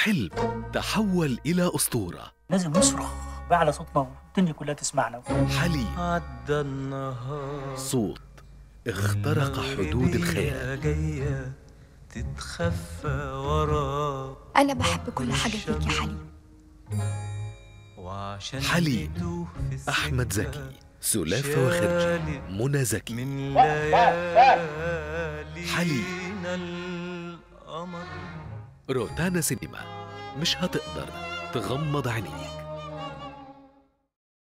حلم تحول إلى أسطورة لازم نصرخ بأعلى صوتنا والدنيا كلها تسمعنا حليم عدى النهار صوت اخترق حدود الخيال جاية تتخفى ورا أنا بحب كل حاجة فيك يا حليم وعشان حليم. تتوه في السكة أحمد زكي سلافة وخرجي شالت منى زكي من ليالي حليم. القمر روتانا سينما مش هتقدر تغمض عينيك